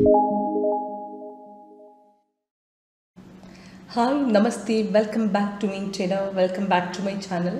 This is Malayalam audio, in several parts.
ഹായ് നമസ്തേ വെൽക്കം ബാക്ക് ടു മീ ചേല welcome back to my channel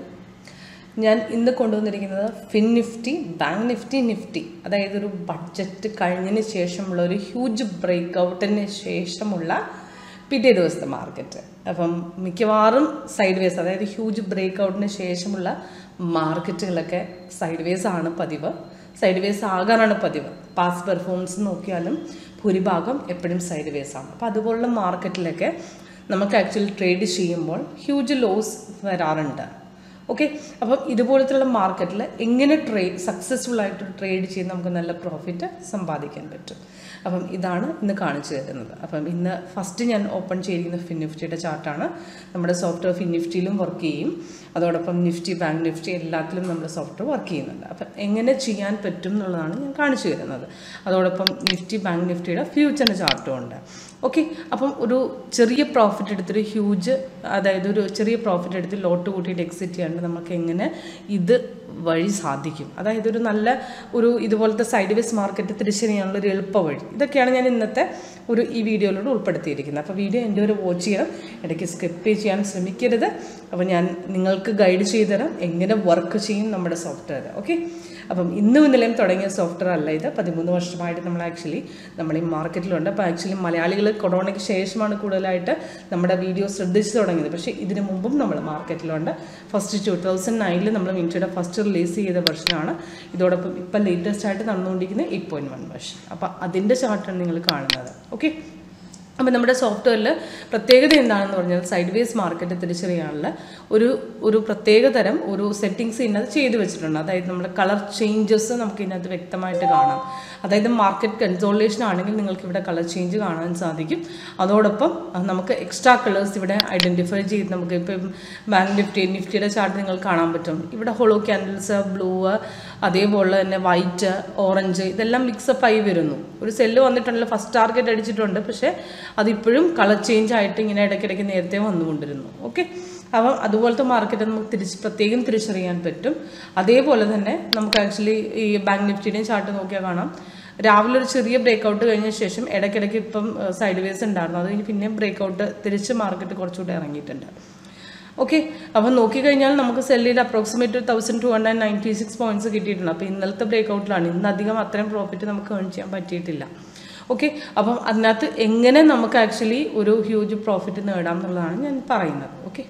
ഞാൻ ഇന്ന് കൊണ്ടുവന്നിരിക്കുന്നത് fin nifty bank nifty nifty അതായത് ഒരു ബഡ്ജറ്റ് കഴിഞ്ഞതിന് ശേഷമുള്ള ഒരു ഹ്യൂജ് ബ്രേക്ക് ഔട്ടിന് ശേഷമുള്ള പിറ്റേ ദിവസത്തെ മാർക്കറ്റ് അപ്പം മിക്കവാറും സൈഡ് വേസ് അതായത് ഹ്യൂജ് ബ്രേക്ക് ഔട്ടിന് ശേഷമുള്ള മാർക്കറ്റുകളൊക്കെ സൈഡ് വേസ് ആണ് പതിവ് സൈഡ് വേസ് ആകാനാണ് പതിവ് പാസ് പെർഫോമൻസ് നോക്കിയാലും ഭൂരിഭാഗം എപ്പോഴും സൈഡ് വേസ് ആണ് അപ്പോൾ അതുപോലുള്ള മാർക്കറ്റിലൊക്കെ നമുക്ക് ആക്ച്വലി ട്രേഡ് ചെയ്യുമ്പോൾ ഹ്യൂജ് ലോസ് വരാറുണ്ട് ഓക്കെ അപ്പം ഇതുപോലത്തുള്ള മാർക്കറ്റിൽ എങ്ങനെ ട്രേഡ് സക്സസ്ഫുൾ ആയിട്ട് ട്രേഡ് ചെയ്ത് നമുക്ക് നല്ല പ്രോഫിറ്റ് സമ്പാദിക്കാൻ പറ്റും അപ്പം ഇതാണ് ഇന്ന് കാണിച്ചു തരുന്നത് അപ്പം ഇന്ന് ഫസ്റ്റ് ഞാൻ ഓപ്പൺ ചെയ്തിരിക്കുന്ന ഫിൻനിഫ്റ്റിയുടെ ചാർട്ടാണ് നമ്മുടെ സോഫ്റ്റ്വെയർ ഫിൻനിഫ്റ്റിയിലും വർക്ക് ചെയ്യും അതോടൊപ്പം നിഫ്റ്റി ബാങ്ക് നിഫ്റ്റി എല്ലാത്തിലും നമ്മുടെ സോഫ്റ്റ്വെയർ വർക്ക് ചെയ്യുന്നുണ്ട് അപ്പം എങ്ങനെ ചെയ്യാൻ പറ്റും എന്നുള്ളതാണ് ഞാൻ കാണിച്ചു തരുന്നത് അതോടൊപ്പം നിഫ്റ്റി ബാങ്ക് നിഫ്റ്റിയുടെ ഫ്യൂച്ചറിൻ്റെ ചാർട്ടും ഉണ്ട് ഓക്കെ അപ്പം ഒരു ചെറിയ പ്രോഫിറ്റ് എടുത്തൊരു ഹ്യൂജ് അതായത് ഒരു ചെറിയ പ്രോഫിറ്റ് എടുത്ത് ലോട്ട് കൂട്ടിയിട്ട് എക്സിറ്റ് ചെയ്യാണ്ട് നമുക്ക് എങ്ങനെ ഇത് വഴി സാധിക്കും അതായത് ഒരു നല്ല ഒരു ഇതുപോലത്തെ സൈഡ് വേസ് മാർക്കറ്റ് തിരിച്ചറിയാനുള്ള ഒരു എളുപ്പ വഴി ഇതൊക്കെയാണ് ഞാൻ ഇന്നത്തെ ഒരു ഈ വീഡിയോയിലൂടെ ഉൾപ്പെടുത്തിയിരിക്കുന്നത് അപ്പോൾ വീഡിയോ എൻ്റെ ഒരു വാച്ച് ചെയ്യണം ഇടയ്ക്ക് സ്കിപ്പ് ചെയ്യാൻ ശ്രമിക്കരുത് അപ്പോൾ ഞാൻ നിങ്ങൾക്ക് ഗൈഡ് ചെയ്തു തരാം എങ്ങനെ വർക്ക് ചെയ്യും നമ്മുടെ സോഫ്റ്റ്വെയർ ഓക്കെ അപ്പം ഇന്നും ഇന്നലെയും തുടങ്ങിയ സോഫ്റ്റ്വെയർ അല്ല ഇത് പതിമൂന്ന് വർഷമായിട്ട് നമ്മൾ ആക്ച്വലി നമ്മൾ ഈ മാർക്കറ്റിലുണ്ട് അപ്പോൾ ആക്ച്വലി മലയാളികൾ കൊറോണയ്ക്ക് ശേഷമാണ് കൂടുതലായിട്ട് നമ്മുടെ വീഡിയോ ശ്രദ്ധിച്ചു തുടങ്ങിയത് പക്ഷേ ഇതിനു മുമ്പും നമ്മൾ മാർക്കറ്റിലുണ്ട് ഫസ്റ്റ് ടു തൗസൻഡ് നയനിൽ നമ്മൾ മിൻറ്റയുടെ ഫസ്റ്റ് റിലീസ് ചെയ്ത വെർഷനാണ് ഇതോടൊപ്പം ഇപ്പം ലേറ്റസ്റ്റ് ആയിട്ട് നടന്നുകൊണ്ടിരിക്കുന്നത് എയ്റ്റ് പോയിൻറ്റ് വൺ വെർഷൻ അപ്പോൾ അതിൻ്റെ ചാർട്ടാണ് നിങ്ങൾ കാണുന്നത് ഓക്കെ അപ്പോൾ നമ്മുടെ സോഫ്റ്റ്വെയറിൽ പ്രത്യേകത എന്താണെന്ന് പറഞ്ഞാൽ സൈഡ് വേസ് മാർക്കറ്റ് തിരിച്ചറിയാനുള്ള ഒരു ഒരു പ്രത്യേക തരം ഒരു സെറ്റിങ്സ് ഇതിനകത്ത് ചെയ്തു വെച്ചിട്ടുണ്ട് അതായത് നമ്മുടെ കളർ ചേഞ്ചസ് നമുക്ക് ഇതിനകത്ത് വ്യക്തമായിട്ട് കാണാം അതായത് മാർക്കറ്റ് കൺസോളേഷൻ ആണെങ്കിൽ നിങ്ങൾക്ക് ഇവിടെ കളർ ചേഞ്ച് കാണാൻ സാധിക്കും അതോടൊപ്പം നമുക്ക് എക്സ്ട്രാ കളേഴ്സ് ഇവിടെ ഐഡൻറ്റിഫൈ ചെയ്ത് നമുക്ക് ഇപ്പം ബാങ്ക് നിഫ്റ്റി നിഫ്റ്റിയുടെ ചാർട്ട് നിങ്ങൾക്ക് കാണാൻ പറ്റും ഇവിടെ ഹോളോ ക്യാൻഡിൽസ് ബ്ലൂ അതേപോലെ തന്നെ വൈറ്റ് ഓറഞ്ച് ഇതെല്ലാം മിക്സപ്പ് ആയി വരുന്നു ഒരു സെല്ല് വന്നിട്ടുണ്ടല്ലോ ഫസ്റ്റ് ടാർഗറ്റ് അടിച്ചിട്ടുണ്ട് പക്ഷേ അതിപ്പോഴും കളർ ചേഞ്ച് ആയിട്ട് ഇങ്ങനെ ഇടയ്ക്കിടയ്ക്ക് നേരത്തെ വന്നുകൊണ്ടിരുന്നു ഓക്കെ അപ്പം അതുപോലത്തെ മാർക്കറ്റ് നമുക്ക് തിരിച്ച് പ്രത്യേകം തിരിച്ചറിയാൻ പറ്റും അതേപോലെ തന്നെ നമുക്ക് ആക്ച്വലി ഈ ബാങ്ക് നിഫ്റ്റിയുടെയും ചാർട്ട് നോക്കിയാൽ കാണാം രാവിലെ ഒരു ചെറിയ ബ്രേക്ക് ഔട്ട് കഴിഞ്ഞ ശേഷം ഇടയ്ക്കിടയ്ക്ക് ഇപ്പം സൈഡ് വേസ് ഉണ്ടായിരുന്നു അത് കഴിഞ്ഞ് പിന്നെയും ബ്രേക്ക് ഔട്ട് തിരിച്ച് മാർക്കറ്റ് കുറച്ചുകൂടെ ഇറങ്ങിയിട്ടുണ്ട് ഓക്കെ അപ്പം നോക്കിക്കഴിഞ്ഞാൽ നമുക്ക് സെല്ലിൽ അപ്രോക്സിമേറ്റ് ഒരു thousand two hundred ninety six points കിട്ടിയിട്ടുണ്ട് അപ്പോൾ ഇന്നലത്തെ ബ്രേക്ക് ഔട്ടിലാണ് ഇന്ന് അധികം അത്രയും പ്രോഫിറ്റ് നമുക്ക് ഏൺ ചെയ്യാൻ പറ്റിയിട്ടില്ല ഓക്കെ അപ്പം അതിനകത്ത് എങ്ങനെ നമുക്ക് ആക്ച്വലി ഒരു ഹ്യൂജ് പ്രോഫിറ്റ് നേടാം എന്നുള്ളതാണ് ഞാൻ പറയുന്നത് ഓക്കെ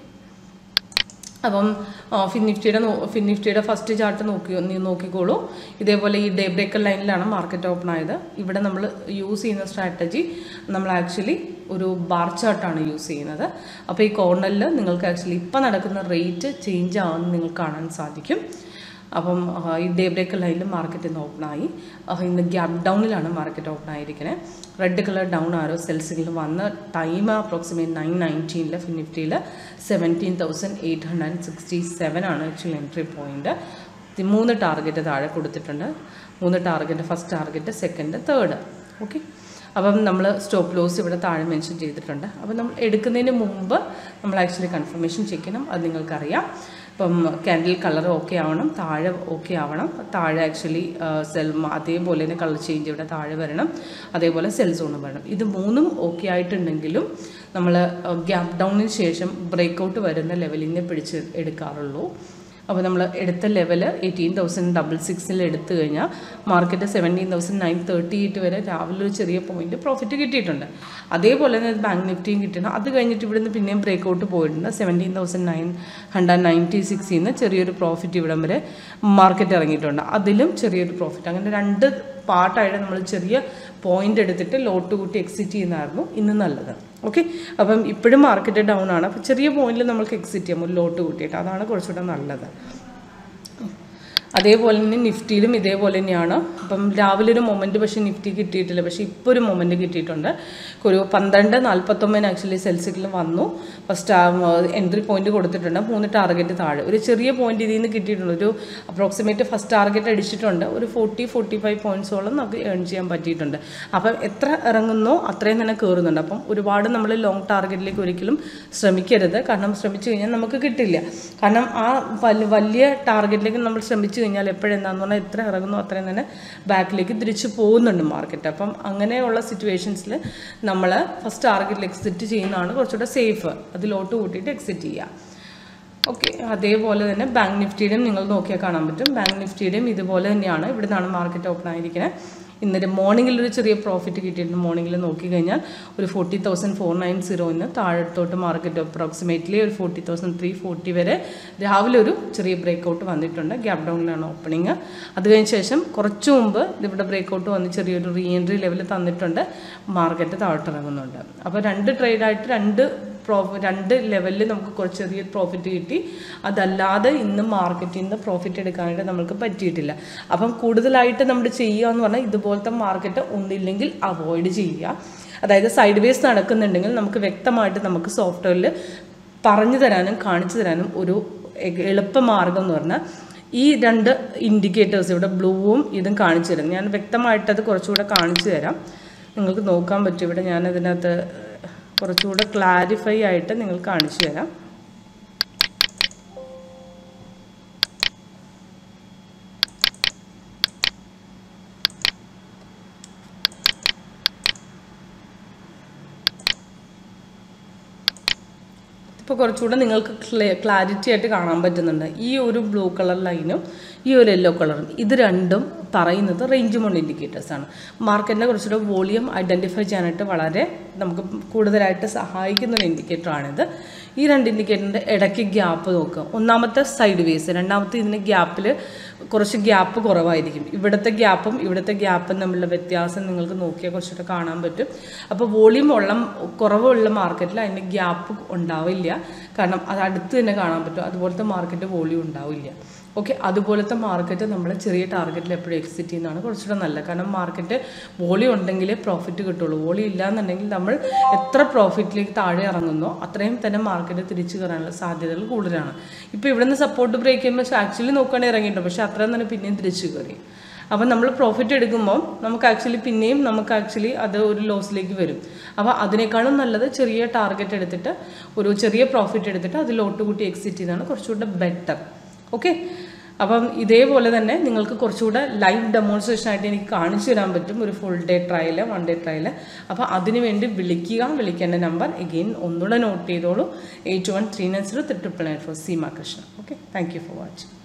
അപ്പം ഫിൻ നിഫ്റ്റിയുടെ ഫിൻ നിഫ്റ്റിയുടെ ഫസ്റ്റ് ചാർട്ട് നോക്കി നീ നോക്കിക്കോളൂ ഇതേപോലെ ഈ ഡേ ബ്രേക്കർ ലൈനിലാണ് മാർക്കറ്റ് ഓപ്പൺ ആയത് ഇവിടെ നമ്മൾ യൂസ് ചെയ്യുന്ന സ്ട്രാറ്റജി നമ്മൾ ആക്ച്വലി ഒരു ബാർ ചാർട്ടാണ് യൂസ് ചെയ്യുന്നത് അപ്പോൾ ഈ കോർണറിൽ നിങ്ങൾക്ക് ആക്ച്വലി ഇപ്പം നടക്കുന്ന റേറ്റ് ചേഞ്ച് ആവുമെന്ന് നിങ്ങൾക്ക് കാണാൻ സാധിക്കും അപ്പം ഈ ഡേ ബ്രേക്കർ ലൈനിൽ മാർക്കറ്റ് ഇന്ന് ഓപ്പൺ ആയി ഇന്ന് ഗ്യാപ് ഡൗണിലാണ് മാർക്കറ്റ് ഓപ്പൺ ആയിരിക്കുന്നത് റെഡ് കളർ ഡൗൺ ആരോ സെൽസുകളിൽ വന്ന ടൈം അപ്രോക്സിമേറ്റ് നയൻ നയൻറ്റീനിൽ ഫിനിഫ്റ്റിയിൽ seventeen thousand eight hundred and sixty seven ആണ് ആക്ച്വലി എൻട്രി പോയിന്റ് മൂന്ന് ടാർഗറ്റ് താഴെ കൊടുത്തിട്ടുണ്ട് മൂന്ന് target first target second third okay അപ്പം നമ്മൾ സ്റ്റോപ്പ് ലോസ് ഇവിടെ താഴെ മെൻഷൻ ചെയ്തിട്ടുണ്ട് അപ്പം നമ്മൾ എടുക്കുന്നതിന് മുമ്പ് നമ്മൾ ആക്ച്വലി കൺഫർമേഷൻ ചെയ്യണം അത് നിങ്ങൾക്കറിയാം ഇപ്പം ക്യാൻഡിൽ കളർ ഓക്കെ ആവണം താഴെ ഓക്കെ ആവണം താഴെ ആക്ച്വലി സെൽ അതേപോലെ തന്നെ കളർ ചേഞ്ച് ഇവിടെ താഴെ വരണം അതേപോലെ സെൽ സോണും വരണം ഇത് മൂന്നും ഓക്കെ ആയിട്ടുണ്ടെങ്കിലും നമ്മൾ ഗ്യാപ് ഡൗണിന് ശേഷം ബ്രേക്കൗട്ട് വരുന്ന ലെവലിനെ പിടിച്ച് എടുക്കാറുള്ളൂ അപ്പോൾ നമ്മൾ എടുത്ത ലെവൽ എയ്റ്റീൻ തൗസൻഡ് ഡബിൾ സിക്സിൽ എടുത്തു കഴിഞ്ഞാൽ market seventeen thousand nine thirty eight വരെ രാവിലെ ഒരു ചെറിയ പോയിന്റ് പ്രോഫിറ്റ് കിട്ടിയിട്ടുണ്ട് അതേപോലെ തന്നെ ബാങ്ക് നിഫ്റ്റിയും കിട്ടിയിട്ടുണ്ട് അത് കഴിഞ്ഞിട്ട് ഇവിടുന്ന് പിന്നെയും ബ്രേക്ക് ഔട്ട് പോയിട്ടുണ്ട് seventeen thousand nine hundred ninety സിക്സിൽ നിന്ന് ചെറിയൊരു പ്രോഫിറ്റ് ഇവിടം വരെ മാർക്കറ്റ് ഇറങ്ങിയിട്ടുണ്ട് അതിലും ചെറിയൊരു പ്രോഫിറ്റ് അങ്ങനെ രണ്ട് പാർട്ടായിട്ട് നമ്മൾ ചെറിയ പോയിന്റ് എടുത്തിട്ട് ലോട്ട് കൂട്ടി എക്സിറ്റ് ചെയ്യുന്നതായിരുന്നു ഇന്ന് നല്ലത് ഓക്കെ അപ്പം ഇപ്പോഴും മാർക്കറ്റ് ഡൗൺ ആണ് അപ്പോൾ ചെറിയ പോയിന്റിൽ നമുക്ക് എക്സിറ്റ് ചെയ്യാം ഒരു ലോട്ട് കൂട്ടിയിട്ട് അതാണ് കുറച്ചുകൂടെ നല്ലത് അതേപോലെ തന്നെ നിഫ്റ്റിയിലും ഇതേപോലെ തന്നെയാണ് അപ്പം രാവിലെ ഒരു മൊമെൻറ്റ് പക്ഷേ നിഫ്റ്റി കിട്ടിയിട്ടില്ല പക്ഷേ ഇപ്പോൾ ഒരു മൊമെൻറ്റ് കിട്ടിയിട്ടുണ്ട് ഒരു പന്ത്രണ്ട് നാൽപ്പത്തൊമ്പതിന് ആക്ച്വലി സെൽസിക്കിൽ വന്നു ഫസ്റ്റ് എൻട്രി പോയിന്റ് കൊടുത്തിട്ടുണ്ട് മൂന്ന് ടാർഗറ്റ് താഴെ ഒരു ചെറിയ പോയിന്റ് ഇതിൽ നിന്ന് കിട്ടിയിട്ടുണ്ട് ഒരു അപ്രോക്സിമേറ്റ് ഫസ്റ്റ് ടാർഗറ്റ് അടിച്ചിട്ടുണ്ട് ഒരു ഫോർട്ടി ഫോർട്ടി ഫൈവ് പോയിന്റ്സോളം നമുക്ക് ഏൺ ചെയ്യാൻ പറ്റിയിട്ടുണ്ട് അപ്പം എത്ര ഇറങ്ങുന്നോ അത്രയും തന്നെ കയറുന്നുണ്ട് അപ്പം ഒരുപാട് നമ്മൾ ലോങ് ടാർഗറ്റിലേക്ക് ഒരിക്കലും ശ്രമിക്കരുത് കാരണം ശ്രമിച്ചു കഴിഞ്ഞാൽ നമുക്ക് കിട്ടില്ല കാരണം ആ വലിയ വലിയ ടാർഗറ്റിലേക്ക് നമ്മൾ ശ്രമിച്ചു കഴിഞ്ഞാൽ എപ്പോഴെന്താന്ന് പറഞ്ഞാൽ എത്ര ഇറങ്ങുന്നു അത്രയും തന്നെ ബാക്കിലേക്ക് തിരിച്ചു പോകുന്നുണ്ട് മാർക്കറ്റ് അപ്പം അങ്ങനെയുള്ള സിറ്റുവേഷൻസിൽ നമ്മൾ ഫസ്റ്റ് ടാർഗറ്റിൽ എക്സിറ്റ് ചെയ്യുന്നതാണ് കുറച്ചുകൂടെ സേഫ് അതിലോട്ട് കൂട്ടിയിട്ട് എക്സിറ്റ് ചെയ്യുക ഓക്കെ അതേപോലെ തന്നെ ബാങ്ക് നിഫ്റ്റിയുടെയും നിങ്ങൾ നോക്കിയാൽ കാണാൻ പറ്റും ബാങ്ക് നിഫ്റ്റിയുടെയും ഇതുപോലെ തന്നെയാണ് ഇവിടെ നിന്നാണ് മാർക്കറ്റ് ഓപ്പൺ ആയിരിക്കുന്നത് ഇന്നലെ മോർണിംഗിൽ ഒരു ചെറിയ പ്രോഫിറ്റ് കിട്ടിയിട്ടുണ്ട് മോർണിംഗിൽ നോക്കിക്കഴിഞ്ഞാൽ ഒരു ഫോർട്ടി തൗസൻഡ് ഫോർ നയൻ സീറോന്ന് താഴത്തോട്ട് മാർക്കറ്റ് അപ്രോക്സിമേറ്റ്ലി ഒരു ഫോർട്ടി തൗസൻഡ് ത്രീ ഫോർട്ടി വരെ രാവിലെ ഒരു ചെറിയ ബ്രേക്ക് ഔട്ട് വന്നിട്ടുണ്ട് ഗ്യാപ് ഡൗണിലാണ് ഓപ്പണിങ് അത് കഴിഞ്ഞ ശേഷം കുറച്ച് മുമ്പ് ഇവിടെ ബ്രേക്ക് ഔട്ട് വന്ന് ചെറിയൊരു റീ എൻട്രി ലെവൽ തന്നിട്ടുണ്ട് മാർക്കറ്റ് താഴോട്ടിറങ്ങുന്നുണ്ട് അപ്പോൾ രണ്ട് ട്രേഡായിട്ട് രണ്ട് പ്രോഫി രണ്ട് ലെവലിൽ നമുക്ക് കുറച്ച് ചെറിയ പ്രോഫിറ്റ് കിട്ടി അതല്ലാതെ ഇന്ന് മാർക്കറ്റിൽ നിന്ന് പ്രോഫിറ്റ് എടുക്കാനായിട്ട് നമുക്ക് പറ്റിയിട്ടില്ല അപ്പം കൂടുതലായിട്ട് നമ്മൾ ചെയ്യുക എന്ന് പറഞ്ഞാൽ ഇതുപോലത്തെ മാർക്കറ്റ് ഒന്നില്ലെങ്കിൽ അവോയ്ഡ് ചെയ്യുക അതായത് സൈഡ് വേസ് നടക്കുന്നുണ്ടെങ്കിൽ നമുക്ക് വ്യക്തമായിട്ട് നമുക്ക് സോഫ്റ്റ്വെയറിൽ പറഞ്ഞു തരാനും കാണിച്ചു തരാനും ഒരു എ- എളുപ്പമാർഗം എന്ന് പറഞ്ഞാൽ ഈ രണ്ട് ഇൻഡിക്കേറ്റേഴ്സ് ഇവിടെ ബ്ലൂവും ഇതും കാണിച്ചു തരാം ഞാൻ വ്യക്തമായിട്ടത് കുറച്ചുകൂടെ കാണിച്ചു തരാം നിങ്ങൾക്ക് നോക്കാൻ പറ്റും ഇവിടെ ഞാൻ അതിനകത്ത് കുറച്ചുകൂടെ ക്ലാരിഫൈ ആയിട്ട് നിങ്ങൾ കാണിച്ചു തരാം ഇപ്പോൾ കുറച്ചുകൂടെ നിങ്ങൾക്ക് ക്ലാരിറ്റി ആയിട്ട് കാണാൻ പറ്റുന്നുണ്ട് ഈ ഒരു ബ്ലൂ കളർ ലൈനും ഈ ഒരു യെല്ലോ കളറും ഇത് രണ്ടും പറയുന്നത് റേഞ്ച് മോൺ ഇൻഡിക്കേറ്റേഴ്സാണ് മാർക്കറ്റിനെ കുറച്ചുകൂടെ വോളിയം ഐഡൻറ്റിഫൈ ചെയ്യാനായിട്ട് വളരെ നമുക്ക് കൂടുതലായിട്ട് സഹായിക്കുന്ന ഒരു ഇൻഡിക്കേറ്ററാണിത് ഈ രണ്ട് ഇൻഡിക്കേറ്ററിൻ്റെ ഇടയ്ക്ക് ഗ്യാപ്പ് നോക്കുക ഒന്നാമത്തെ സൈഡ് വേസ് രണ്ടാമത്തെ ഇതിന് ഗ്യാപ്പിൽ കുറച്ച് ഗ്യാപ്പ് കുറവായിരിക്കും ഇവിടുത്തെ ഗ്യാപ്പും ഇവിടുത്തെ ഗ്യാപ്പും തമ്മിലുള്ള വ്യത്യാസം നിങ്ങൾക്ക് നോക്കിയാൽ കുറച്ചുകൂടെ കാണാൻ പറ്റും അപ്പോൾ വോളിയം ഉള്ള കുറവുള്ള മാർക്കറ്റിൽ അതിന് ഗ്യാപ്പ് ഉണ്ടാവില്ല കാരണം അത് അടുത്ത് തന്നെ കാണാൻ പറ്റും അതുപോലത്തെ മാർക്കറ്റ് വോളിയം ഉണ്ടാവില്ല ഓക്കെ അതുപോലത്തെ മാർക്കറ്റ് നമ്മൾ ചെറിയ ടാർഗറ്റിൽ എപ്പോഴും എക്സിറ്റ് ചെയ്യുന്നതാണ് കുറച്ചുകൂടെ നല്ലത് കാരണം മാർക്കറ്റ് വോളിയം ഉണ്ടെങ്കിലേ പ്രോഫിറ്റ് കിട്ടുള്ളൂ വോളിയം ഇല്ലാന്നുണ്ടെങ്കിൽ നമ്മൾ എത്ര പ്രോഫിറ്റിലേക്ക് താഴെ ഇറങ്ങുന്നോ അത്രയും തന്നെ മാർക്കറ്റ് തിരിച്ചു കയറാനുള്ള സാധ്യതകൾ കൂടുതലാണ് ഇപ്പോൾ ഇവിടെ നിന്ന് സപ്പോർട്ട് ബ്രേക്ക് ചെയ്യുമ്പോൾ ആക്ച്വലി നോക്കുകയാണെങ്കിൽ ഇറങ്ങിയിട്ടുണ്ട് പക്ഷേ അത്രയും തന്നെ പിന്നെയും തിരിച്ചു കയറി അപ്പോൾ നമ്മൾ പ്രോഫിറ്റ് എടുക്കുമ്പോൾ നമുക്ക് ആക്ച്വലി പിന്നെയും നമുക്ക് ആക്ച്വലി അത് ഒരു ലോസിലേക്ക് വരും അപ്പോൾ അതിനേക്കാളും നല്ലത് ചെറിയ ടാർഗറ്റ് എടുത്തിട്ട് ഒരു ചെറിയ പ്രോഫിറ്റ് എടുത്തിട്ട് അതിലോട്ട് കൂട്ടി എക്സിറ്റ് ചെയ്യുന്നതാണ് കുറച്ചുകൂടെ ബെറ്റർ ഓക്കെ അപ്പം ഇതേപോലെ തന്നെ നിങ്ങൾക്ക് കുറച്ചുകൂടെ ലൈവ് ഡെമോൺസ്ട്രേഷൻ ആയിട്ട് എനിക്ക് കാണിച്ചു തരാൻ പറ്റും ഒരു full day trial one day trial അപ്പോൾ അതിന് വേണ്ടി വിളിക്കുക വിളിക്കേണ്ട നമ്പർ എഗെയിൻ ഒന്നുകൂടെ നോട്ട് ചെയ്തോളൂ eight one three nine zero triple nine four Seema Krishna okay thank you for watching